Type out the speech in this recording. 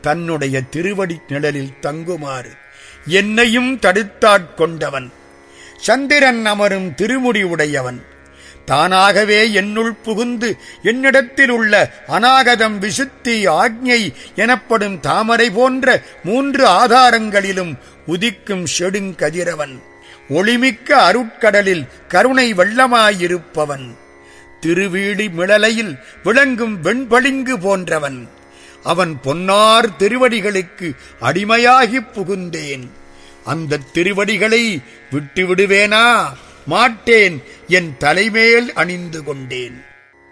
தன்னுடைய திருவடி நிழலில் தங்குமாறு என்னையும் தடுத்தாட்கொண்டவன் சந்திரன் அமரும் திருமுடி உடையவன் தானாகவே என்னுள் புகுந்து என்னிடத்தில் உள்ள அநாகதம் விசுத்தி ஆக்ஞை எனப்படும் தாமரை போன்ற மூன்று ஆதாரங்களிலும் உதிக்கும் செடுங்கதிரவன் ஒளிமிக்க அருட்கடலில் கருணை வெள்ளமாயிருப்பவன் திருவீடி மிளலையில் விளங்கும் வெண்பளிங்கு போன்றவன் அவன் பொன்னார் திருவடிகளுக்கு அடிமையாகிப் புகுந்தேன் அந்த திருவடிகளை விட்டு விடுவேனா மாட்டேன் என் தலைமேல் அணிந்து கொண்டேன்